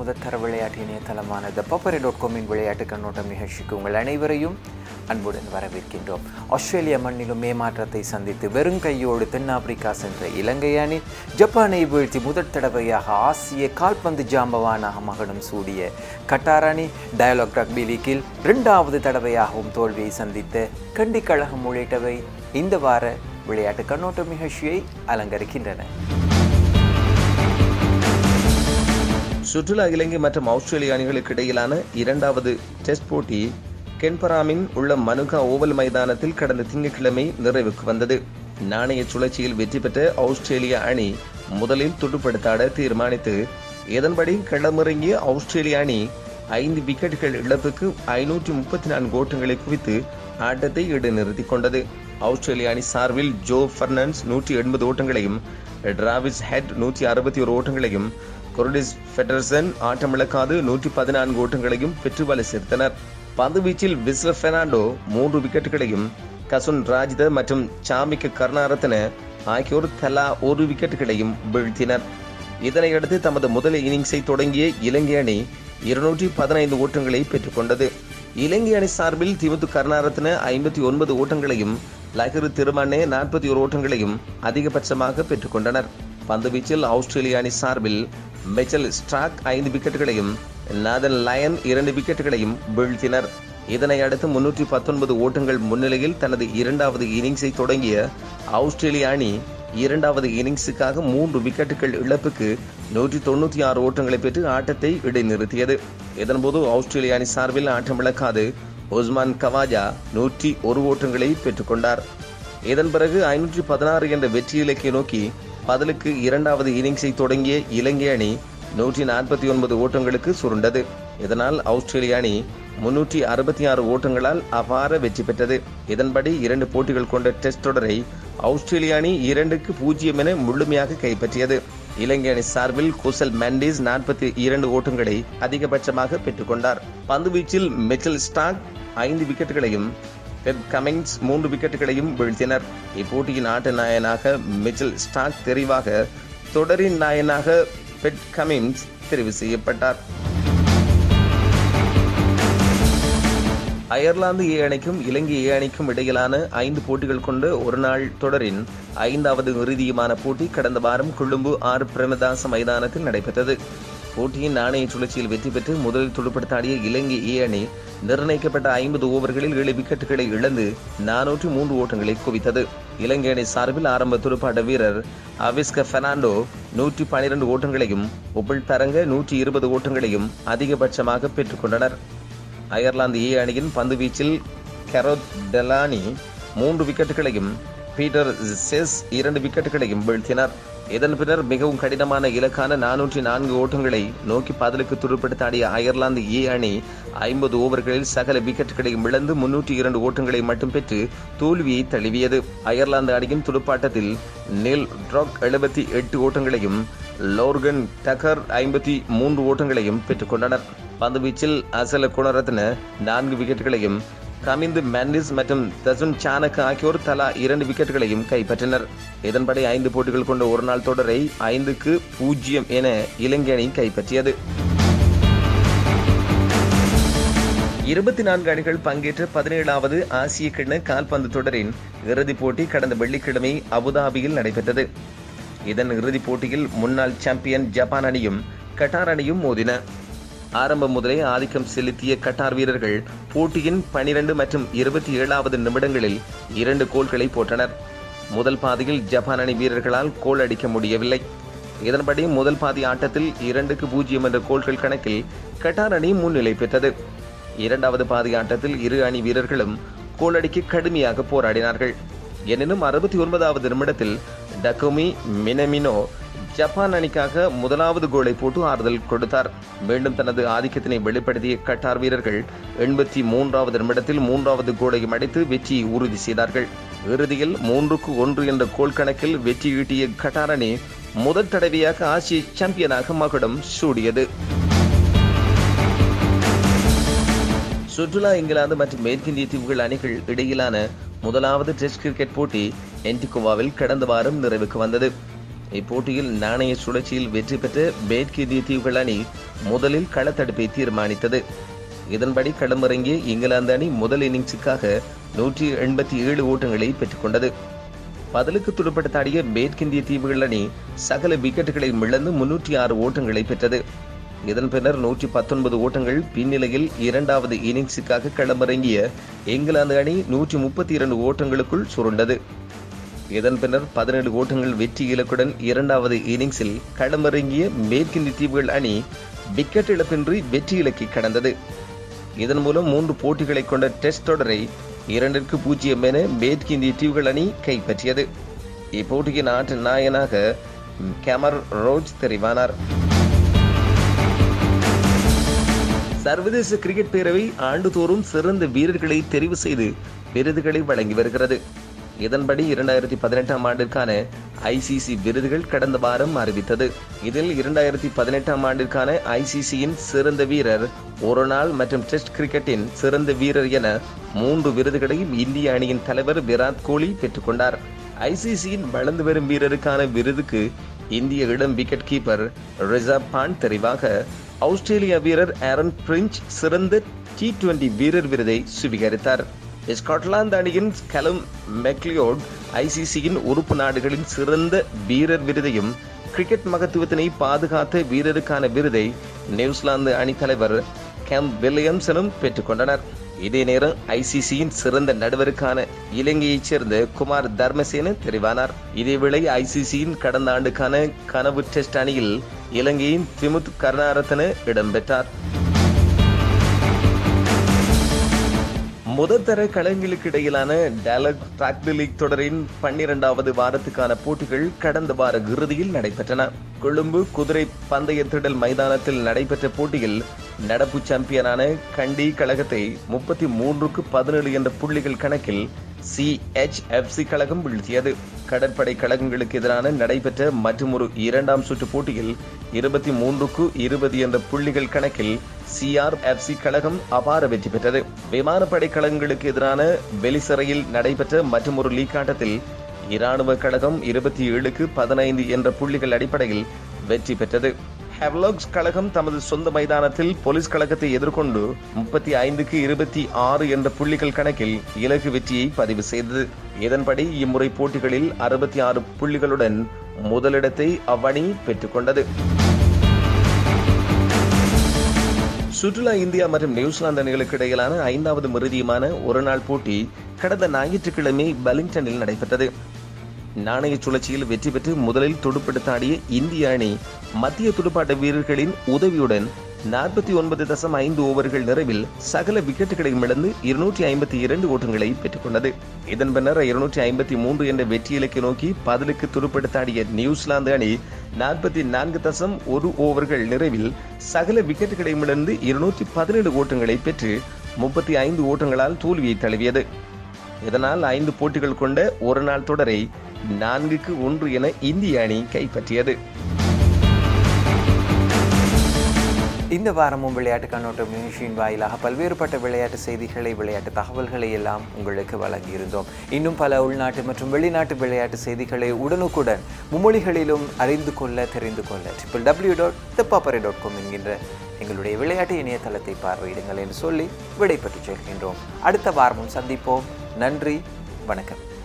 முதற்கர விளையாட்டு இணையதளமான த பப்பரி டாட் காமின் விளையாட்டு கண்ணோட்டம் நிகழ்ச்சிக்கு உங்கள் அனைவரையும் அன்புடன் வரவேற்கின்றோம் ஆஸ்திரேலிய மண்ணிலும் ஏமாற்றத்தை சந்தித்து வெறும் கையோடு தென்னாப்பிரிக்கா சென்ற இலங்கை அணி ஜப்பானை வீழ்த்தி முதற் தடவையாக ஆசிய கால்பந்து ஜாம்பவானாக மகனும் சூடிய கட்டார் அணி டயலாக் ரக்பி லீக்கில் இரண்டாவது தடவையாகவும் தோல்வியை சந்தித்த கண்டி கழகம் உள்ளிட்டவை இந்த வார விளையாட்டு கண்ணோட்டம் நிகழ்ச்சியை அலங்கரிக்கின்றன சுற்றுலா இலங்கை மற்றும் ஆஸ்திரேலிய அணிகளுக்கு இடையிலான இரண்டாவது டெஸ்ட் போட்டி கென்பராமின் உள்ள மனுகா ஓவல் மைதானத்தில் கடந்த திங்கட்கிழமை நிறைவுக்கு வந்தது நாணய சுழற்சியில் வெற்றி பெற்ற ஆஸ்திரேலிய அணி முதலில் துடுப்படுத்தாட தீர்மானித்து இதன்படி களமிறங்கிய ஆஸ்திரேலிய அணி ஐந்து விக்கெட்டுகள் இழப்புக்கு ஐநூற்றி முப்பத்தி நான்கு ஓட்டங்களை குவித்து ஆட்டத்தை இடைநிறுத்திக் கொண்டது ஆஸ்திரேலிய அணி சார்பில் ஜோ பெர்னான்ஸ் நூற்றி எண்பது ஓட்டங்களையும் டிராவிஸ் ஹெட் நூற்றி அறுபத்தி ஒரு ஓட்டங்களையும் கொர்டிஸ் ஃபெடர்சன் ஆட்டமிழக்காது நூற்றி பதினான்கு ஓட்டங்களையும் பெற்று வலை சேர்த்தனர் பந்துவீச்சில் விஸ்ல பெர்னாண்டோ மூன்று விக்கெட்டுகளையும் கசுன் ராஜித மற்றும் சாமிக்க கருணாரத்ன ஆகியோர் தலா ஒரு விக்கெட்டுகளையும் வீழ்த்தினர் இதனையடுத்து தமது முதல் இன்னிங்ஸை தொடங்கிய இலங்கை அணி இருநூற்றி பதினைந்து ஓட்டங்களை பெற்றுக்கொண்டது இலங்கை அணி சார்பில் திமுத்து கருணாரத்ன ஐம்பத்தி ஒன்பது ஓட்டங்களையும் லஹிரு திருமண்ணே நாற்பத்தி ஒரு ஓட்டங்களையும் அதிகபட்சமாக பெற்றுக்கொண்டனர் பந்துவீச்சில் ஆஸ்திரேலிய அணி சார்பில் மெச்சல் ஸ்டாக் ஐந்து விக்கெட்டுகளையும் நாதன் லயன் இரண்டு விக்கெட்டுகளையும் வீழ்த்தினர் இதனை அடுத்து முன்னூற்றி பத்தொன்பது ஓட்டங்கள் முன்னிலையில் தனது இரண்டாவது இன்னிங்ஸை தொடங்கிய ஆஸ்திரேலிய அணி இரண்டாவது இன்னிங்ஸுக்காக மூன்று விக்கெட்டுகள் இழப்புக்கு நூற்றி தொண்ணூற்றி ஆறு ஓட்டங்களை பெற்று ஆட்டத்தை இடைநிறுத்தியது இதன்போது ஆஸ்திரேலிய அணி சார்பில் ஆட்டமிழக்காது ஒஸ்மான் கவாஜா நூற்றி ஒரு ஓட்டங்களை பெற்றுக்கொண்டார் இதன் பிறகு ஐநூற்றி பதினாறு என்ற வெற்றி இலக்கை நோக்கி பதிலுக்கு இரண்டாவது இன்னிங்ஸை தொடங்கிய இலங்கை அணி நூற்றி நாற்பத்தி ஒன்பது ஓட்டங்களுக்கு சுருண்டது இதனால் ஆஸ்திரேலிய அணி முன்னூற்றி அறுபத்தி ஆறு ஓட்டங்களால் அபார வெற்றி பெற்றது இதன்படி இரண்டு போட்டிகள் கொண்ட டெஸ்ட் தொடரை ஆஸ்திரேலிய அணி இரண்டுக்கு பூஜ்ஜியம் என முழுமையாக கைப்பற்றியது இலங்கை அணி சார்பில் குசல் மெண்டிஸ் நாற்பத்தி இரண்டு ஓட்டங்களை அதிகபட்சமாக பெற்றுக்கொண்டார் பந்துவீச்சில் மிச்சல் ஸ்டாக் ஐந்து விக்கெட்டுகளையும் பெப் கமிங்ஸ் மூன்று விக்கெட்டுகளையும் வீழ்த்தினர் இப்போட்டியின் ஆட்ட நாயனாக மிச்சல் ஸ்டாக் தெரிவாக தொடரின் நாயனாக பெட் கமின்ஸ் தெரிவு செய்யப்பட்டார் அயர்லாந்து ஏ அணிக்கும் இலங்கை ஏ அணிக்கும் இடையிலான ஐந்து போட்டிகள் கொண்ட ஒருநாள் தொடரின் ஐந்தாவது இறுதியுமான போட்டி கடந்த வாரம் கொழும்பு ஆர் பிரேமதாச மைதானத்தில் நடைபெற்றது போட்டியின் நாணய சுழற்சியில் வெற்றி பெற்று முதலில் துடுப்படுத்தாடிய இலங்கை ஏ அணி நிர்ணயிக்கப்பட்ட ஐம்பது ஓவர்களில் ஏழு விக்கெட்டுகளை இழந்து நானூற்றி மூன்று ஓட்டங்களை குவித்தது இலங்கை அணி சார்பில் ஆரம்ப துடுப்பாட்ட வீரர் அவிஸ்க பெர்னாண்டோ நூற்றி பனிரெண்டு ஓட்டங்களையும் உபிள் தரங்க நூற்றி இருபது ஓட்டங்களையும் அதிகபட்சமாக பெற்றுக்கொண்டனர் அயர்லாந்து ஏ அணியின் பந்துவீச்சில் கெரோத் டெலானி மூன்று விக்கெட்டுகளையும் பீட்டர் செஸ் இரண்டு விக்கெட்டுகளையும் வீழ்த்தினர் இதன் பின்னர் மிகவும் கடினமான இலக்கான நானூற்றி நான்கு ஓட்டங்களை நோக்கி பதிலுக்கு துடுப்படுத்தாடிய அயர்லாந்து ஏ அணி ஐம்பது ஓவர்களில் சகல விக்கெட்டுகளையும் இழந்து முன்னூற்றி இரண்டு ஓட்டங்களை மட்டும் பெற்று தோல்வியை தழுவியது அயர்லாந்து அணியின் துடுப்பாட்டத்தில் நெல் ட்ராக் எழுபத்தி எட்டு ஓட்டங்களையும் லோர்கன் டக்கர் ஐம்பத்தி மூன்று ஓட்டங்களையும் பெற்றுக்கொண்டனர் பந்துவீச்சில் அசல குணரத்ன நான்கு விக்கெட்டுகளையும் கமிந்து மெண்டிஸ் மற்றும் தசுன் சானக் ஆகியோர் தலா இரண்டு விக்கெட்டுகளையும் கைப்பற்றினர் இதன்படி ஐந்து போட்டிகள் கொண்ட ஒருநாள் தொடரை ஐந்துக்கு பூஜ்ஜியம் என இலங்கை அணி கைப்பற்றியது இருபத்தி நான்கு அணிகள் பங்கேற்ற பதினேழாவது ஆசிய கிண்ண கால்பந்து தொடரின் இறுதிப் போட்டி கடந்த வெள்ளிக்கிழமை அபுதாபியில் நடைபெற்றது இதன் இறுதிப் போட்டியில் முன்னாள் சாம்பியன் ஜப்பான் அணியும் கட்டார் அணியும் மோதின ஆரம்பம் முதலே ஆதிக்கம் செலுத்திய கட்டார் வீரர்கள் போட்டியின் பனிரெண்டு மற்றும் இருபத்தி ஏழாவது நிமிடங்களில் இரண்டு கோல்களை போட்டனர் முதல் பாதியில் ஜப்பான் அணி வீரர்களால் கோல் அடிக்க முடியவில்லை இதன்படி முதல் பாதி ஆட்டத்தில் இரண்டுக்கு பூஜ்ஜியம் என்ற கோல்கள் கணக்கில் கட்டார் அணி முன்னிலை பெற்றது இரண்டாவது பாதி ஆட்டத்தில் இரு அணி வீரர்களும் கோல் அடிக்க கடுமையாக போராடினார்கள் எனினும் அறுபத்தி ஒன்பதாவது நிமிடத்தில் டக்கோமி மினமினோ ஜப்பான் அணிக்காக முதலாவது கோலை போட்டு ஆறுதல் கொடுத்தார் மீண்டும் தனது ஆதிக்கத்தினை வெளிப்படுத்திய கட்டார் வீரர்கள் எண்பத்தி மூன்றாவது நிமிடத்தில் மூன்றாவது கோலையும் அடித்து வெற்றியை உறுதி செய்தார்கள் இறுதியில் மூன்றுக்கு ஒன்று என்ற கோல் கணக்கில் வெற்றி ஈட்டிய கட்டார் அணி முதல் தடவையாக ஆசிய சாம்பியனாக மகுடம் சூடியது சுற்றுலா இங்கிலாந்து மற்றும் மேற்கிந்திய தீவுகள் அணிகள் இடையிலான முதலாவது டெஸ்ட் கிரிக்கெட் போட்டி என்டிகோவாவில் கடந்த வாரம் நிறைவுக்கு வந்தது இப்போட்டியில் நாணய சுழற்சியில் வெற்றி பெற்ற மேற்கிந்திய தீவுகள் அணி முதலில் களத்தடுப்பை தீர்மானித்தது இதன்படி களமிறங்கிய இங்கிலாந்து அணி முதல் இன்னிங்ஸுக்காக நூற்றி எண்பத்தி ஏழு ஓட்டங்களை பெற்றுக்கொண்டது பதிலுக்கு துடுப்படுத்தாடிய மேற்கிந்திய தீவுகள் அணி சகல விக்கெட்டுகளை இழந்து முன்னூற்றி ஆறு ஓட்டங்களை பெற்றது இதன் பின்னர் நூற்றி பத்தொன்பது ஓட்டங்கள் பின்னிலையில் இரண்டாவது இன்னிங்ஸுக்காக களமிறங்கிய இங்கிலாந்து அணி நூற்றி முப்பத்தி இரண்டு ஓட்டங்களுக்குள் சுருண்டது இதன் பின்னர் பதினேழு ஓட்டங்கள் வெற்றி இலக்குடன் இரண்டாவது இன்னிங்ஸில் களமிறங்கிய மேற்கிந்திய தீவுகள் அணி விக்கெட் இழப்பின்றி வெற்றி இலக்கை கடந்தது இதன் மூலம் மூன்று போட்டிகளை கொண்ட டெஸ்ட் தொடரை இரண்டிற்கு பூஜ்ஜியம் என மேற்கிந்திய தீவுகள் அணி கைப்பற்றியது இப்போட்டியின் ஆட்ட நாயனாக கேமர் ரோஜ் தெரிவானார் சர்வதேச கிரிக்கெட் பேரவை ஆண்டுதோறும் சிறந்த வீரர்களை தெரிவு செய்து விருதுகளை வழங்கி வருகிறது இதன்படி இரண்டாயிரத்தி பதினெட்டாம் ஆண்டிற்கான ஐசிசி விருதுகள் கடந்த வாரம் அறிவித்தது இதில் இரண்டாயிரத்தி பதினெட்டாம் ஆண்டிற்கான ஐசிசியின் சிறந்த வீரர் ஒரு நாள் மற்றும் டெஸ்ட் கிரிக்கெட்டின் சிறந்த வீரர் என மூன்று விருதுகளையும் இந்திய அணியின் தலைவர் விராட் கோலி பெற்றுக்கொண்டார் ஐசிசியின் வளர்ந்து வரும் வீரருக்கான விருதுக்கு இந்திய இளம் விக்கெட் கீப்பர் ரிசர்வ் பாண்ட் தெரிவாக ஆஸ்திரேலிய வீரர் ஆரன் பிரிஞ்ச் சிறந்த டி டுவெண்டி வீரர் விருதை சுவீகரித்தார் ஸ்காட்லாந்து அணியின் கலம் மெக்லியோட் ஐசிசியின் உறுப்பு நாடுகளின் சிறந்த வீரர் விருதையும் கிரிக்கெட் மகத்துவத்தினை பாதுகாத்த வீரருக்கான விருதை நியூசிலாந்து அணி தலைவர் கேம் வில்லியம்சனும் பெற்றுக்கொண்டனர் இதே நேரம் ஐசிசியின் சிறந்த நடுவருக்கான இலங்கையைச் சேர்ந்த குமார் தர்மசேன தெரிவானார் இதேவேளை ஐசிசியின் கடந்த ஆண்டுக்கான கனவு டெஸ்ட் அணியில் இலங்கையின் திமுத் கருணாரத்ன இடம்பெற்றார் முதற்தர களங்களுக்கு இடையிலான டேலக் டிராக்டி லீக் தொடரின் பன்னிரண்டாவது வாரத்துக்கான போட்டிகள் கடந்த வார இறுதியில் நடைபெற்றன கொழும்பு குதிரை பந்தய திடல் மைதானத்தில் நடைபெற்ற போட்டியில் நடப்பு சாம்பியனான கண்டி கழகத்தை முப்பத்தி மூன்றுக்கு பதினேழு என்ற புள்ளிகள் கணக்கில் சிஎச்எஃப்சி கழகம் வீழ்த்தியது கடற்படை கழகங்களுக்கு எதிரான நடைபெற்ற மற்றொரு இரண்டாம் சுற்று போட்டியில் இருபத்தி மூன்றுக்கு இருபது என்ற புள்ளிகள் கணக்கில் சிஆர்எஃப்சி கழகம் அபார வெற்றி பெற்றது விமானப்படை கழகங்களுக்கு எதிரான வெளிசறையில் நடைபெற்ற மற்றொரு லீக் ஆட்டத்தில் இராணுவ கழகம் இருபத்தி ஏழுக்கு பதினைந்து என்ற புள்ளிகள் அடிப்படையில் வெற்றி பெற்றது ஹெவ்லாக்ஸ் கழகம் தமது சொந்த மைதானத்தில் போலீஸ் கழகத்தை எதிர்கொண்டு முப்பத்தி ஐந்துக்கு இருபத்தி ஆறு என்ற புள்ளிகள் கணக்கில் இலக்கு வெற்றியை பதிவு செய்தது இதன்படி இம்முறை போட்டிகளில் அறுபத்தி ஆறு புள்ளிகளுடன் முதலிடத்தை அவ்வணி பெற்றுக்கொண்டது சுற்றுலா இந்தியா மற்றும் நியூசிலாந்து அணிகளுக்கு இடையிலான ஐந்தாவது மிருதியுமான ஒருநாள் போட்டி கடந்த ஞாயிற்றுக்கிழமை பெலிங்டனில் நடைபெற்றது நாணய சுழற்சியில் வெற்றி பெற்று முதலில் துடுப்படுத்தாடிய இந்திய அணி மத்திய துடுப்பாட்ட வீரர்களின் உதவியுடன் நாற்பத்தி ஒன்பது தசம் ஐந்து ஓவர்கள் நிறைவில் சகல விக்கெட்டுகளையும் இழந்து இருநூற்றி ஐம்பத்தி இரண்டு ஓட்டங்களை பெற்றுக்கொண்டது இதன் பின்னர் இருநூற்றி ஐம்பத்தி மூன்று என்ற வெற்றி இலக்கை நோக்கி பதிலுக்கு துடுப்படுத்தாடிய நியூசிலாந்து அணி நாற்பத்தி நான்கு தசம் ஒரு ஓவர்கள் நிறைவில் சகல விக்கெட்டுகளையும் இழந்து இருநூற்றி பதினேழு ஓட்டங்களை பெற்று முப்பத்தி ஐந்து ஓட்டங்களால் தோல்வியை தழுவியது இதனால் ஐந்து போட்டிகள் கொண்ட ஒரு நாள் தொடரை நான்குக்கு ஒன்று என இந்திய அணி கைப்பற்றியது இந்த வாரமும் விளையாட்டு கண்ணோட்டம் நிகழ்ச்சியின் வாயிலாக பல்வேறுபட்ட விளையாட்டு செய்திகளை விளையாட்டு தகவல்களை எல்லாம் உங்களுக்கு வழங்கியிருந்தோம் இன்னும் பல உள்நாட்டு மற்றும் வெளிநாட்டு விளையாட்டு செய்திகளை உடனுக்குடன் மும்மொழிகளிலும் அறிந்து கொள்ள தெரிந்து கொள்ள ட்ரிபிள் டபிள்யூ டாட் தெப்பாப்பரை டாட் காம் என்கின்ற எங்களுடைய விளையாட்டு இணையதளத்தை பார்வையிடுங்கள் என்று சொல்லி விடைபெற்று செல்கின்றோம் அடுத்த வாரமும் சந்திப்போம் நன்றி வணக்கம்